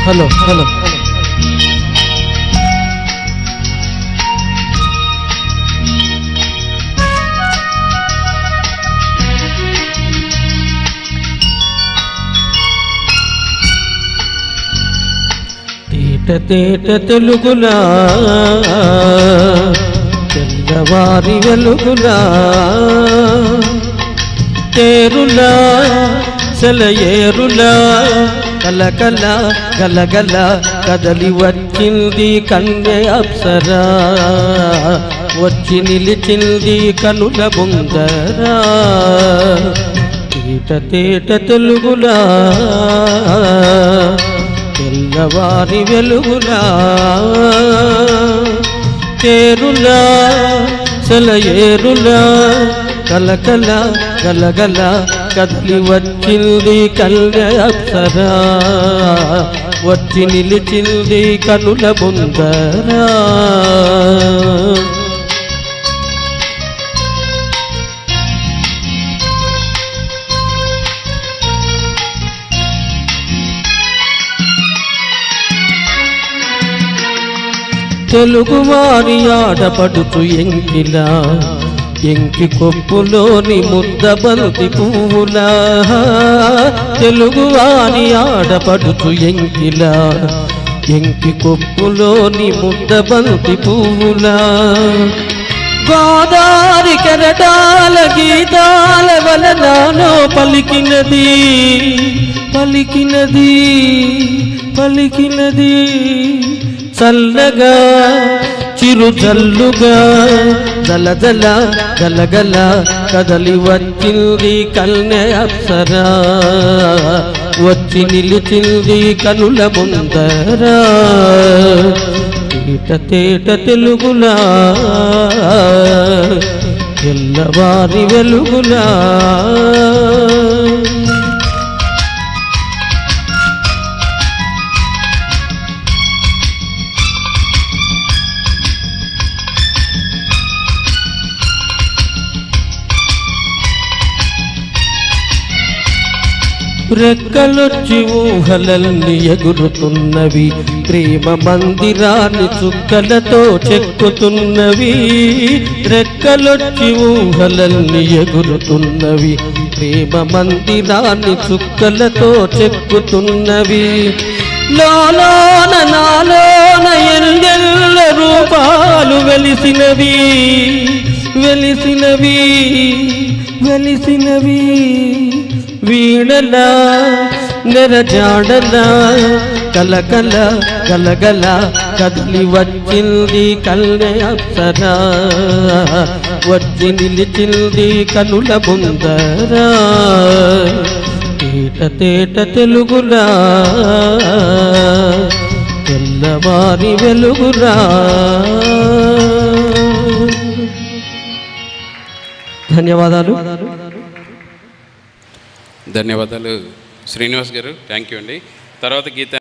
hello hello తేట తేట తెలుగులా తెల్లవారి వెలుగులా తేరులా సెలయేరులా కలకల గలగల కదలి వచ్చింది కన్య అప్సరా వచ్చి నిలిచింది కనుల ముందరా తేట తేట తెలుగులా తెల్లవారి వెలుగులా తేరులా సెలయేరులా కలకల గలగల కదిలి వచ్చింది కల్య అప్సరా వచ్చి నిలిచింది కనుల ముందరా తెలుగు వారి ఆడపడుచు ఎంకిలా ఎంకి కొప్పులోని ముద్దబంతి పువ్వులా తెలుగు వారి ఆడపడుచు ఎంకిలా ఎంకి కొప్పులోని ముద్దబంతి పువ్వులా గోదారి కెరటాల గీతాల వలనాలో పలికినది పలికినది పలికినది చల్లగా చిరు జల్లుగా జలజల గలగల కదలి వచ్చింది కల్నె అప్సరా వచ్చి నిలిచింది కనుల ముందరా తేట తేట తెలుగులా తెల్లవారి వెలుగులా రెక్కలొచ్చి ఊహలల్ని ఎగురుతున్నవి ప్రేమ మందిరాన్ని చుక్కలతో చెక్కుతున్నవి రెక్కలొచ్చి ఊహలల్ని ఎగురుతున్నవి ప్రేమ మందిరాన్ని చుక్కలతో చెక్కుతున్నవి లోలోన నాలోన ఎల్లెల్ల రూపాలు వెలిసినవి వెలిసినవి వెలిసినవి వీణలా నెరజాడలా కలకల గలగల కదిలి వచ్చింది కల్లె అప్సరా వచ్చి నిలిచింది కనుల ముందరా తేట తేట తెలుగులా తెల్లవారి వెలుగులా ధన్యవాదాలు ధన్యవాదాలు శ్రీనివాస్ గారు థ్యాంక్ యూ అండి తర్వాత గీత